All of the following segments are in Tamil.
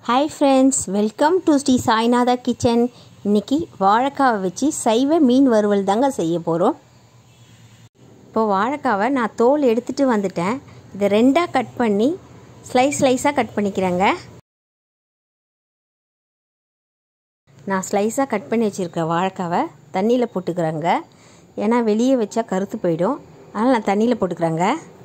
hi friends welcome to Sri Sainatha kitchen இன்னைக்கு வாழைக்காவை வச்சு சைவ மீன் வறுவல் தாங்க செய்ய போகிறோம் இப்போ வாழைக்காவை நான் தோல் எடுத்துகிட்டு வந்துட்டேன் இதை ரெண்டாக கட் பண்ணி ஸ்லைஸ் ஸ்லைஸாக கட் பண்ணிக்கிறேங்க நான் ஸ்லைஸாக கட் பண்ணி வச்சுருக்க வாழைக்காவை தண்ணியில் போட்டுக்கிறேங்க ஏன்னா வெளியே வச்சா கருத்து போயிடும் அதனால் நான் தண்ணியில் போட்டுக்கிறேங்க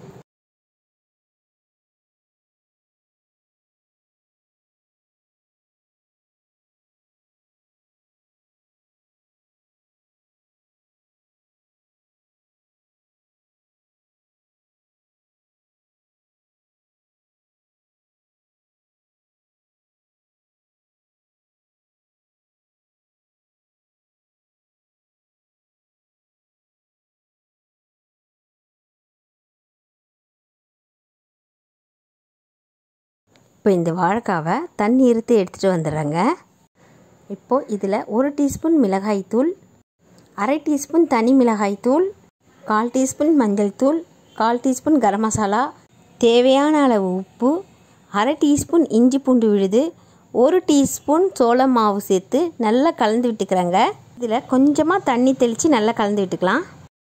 இப்போ இந்த வாழைக்காவை தண்ணி இருத்து எடுத்துகிட்டு வந்துடுறேங்க இப்போது இதில் ஒரு டீஸ்பூன் மிளகாய்த்தூள் அரை டீஸ்பூன் தனி மிளகாய்த்தூள் கால் டீஸ்பூன் மஞ்சள் தூள் கால் டீஸ்பூன் கரம் மசாலா தேவையான அளவு உப்பு அரை டீஸ்பூன் இஞ்சி பூண்டு விழுது ஒரு டீஸ்பூன் சோள மாவு சேர்த்து நல்லா கலந்து விட்டுக்கிறேங்க இதில் கொஞ்சமாக தண்ணி தெளித்து நல்லா கலந்து விட்டுக்கலாம்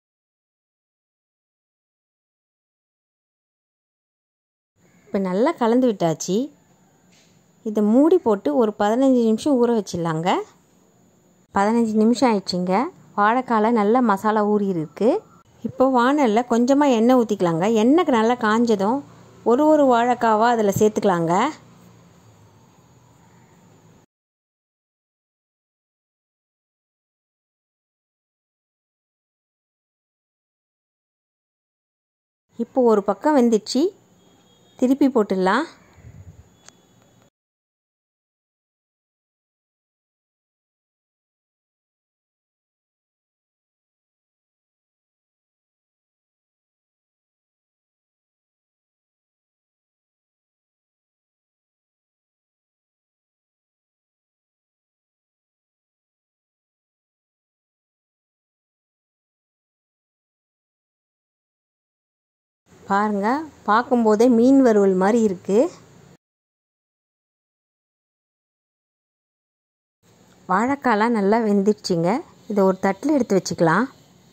இப்போ நல்லா கலந்து விட்டாச்சு இதை மூடி போட்டு ஒரு பதினஞ்சு நிமிஷம் ஊற வச்சிடலாங்க பதினஞ்சு நிமிஷம் ஆயிடுச்சுங்க வாழைக்கால நல்லா மசாலா ஊறி இருக்குது இப்போ வானலில் கொஞ்சமாக எண்ணெய் ஊற்றிக்கலாங்க எண்ணெய்க்கு நல்லா காஞ்சதும் ஒரு ஒரு வாழைக்காவாக அதில் சேர்த்துக்கலாங்க இப்போ ஒரு பக்கம் வெந்துடுச்சு திருப்பி போட்டுடலாம் பாருங்கள் பார்க்கும்போதே மீன் வறுவல் மாதிரி இருக்குது வாழைக்காலாம் நல்லா வெந்துடுச்சிங்க இதை ஒரு தட்டில் எடுத்து வச்சுக்கலாம்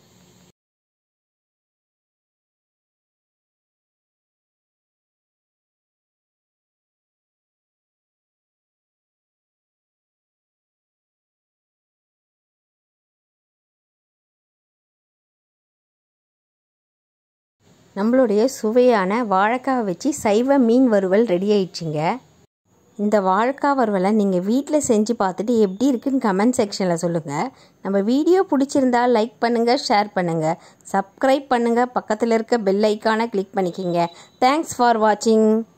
நம்மளுடைய சுவையான வாழைக்காய் வச்சு சைவ மீன் வறுவல் ரெடி ஆயிடுச்சுங்க இந்த வாழைக்காய் வறுவலை நீங்கள் வீட்டில் செஞ்சு பார்த்துட்டு எப்படி இருக்குன்னு கமெண்ட் செக்ஷனில் சொல்லுங்கள் நம்ம வீடியோ பிடிச்சிருந்தா லைக் பண்ணுங்கள் ஷேர் பண்ணுங்கள் சப்ஸ்கிரைப் பண்ணுங்கள் பக்கத்தில் இருக்க பெல் ஐக்கானை கிளிக் பண்ணிக்கிங்க தேங்க்ஸ் ஃபார் வாட்சிங்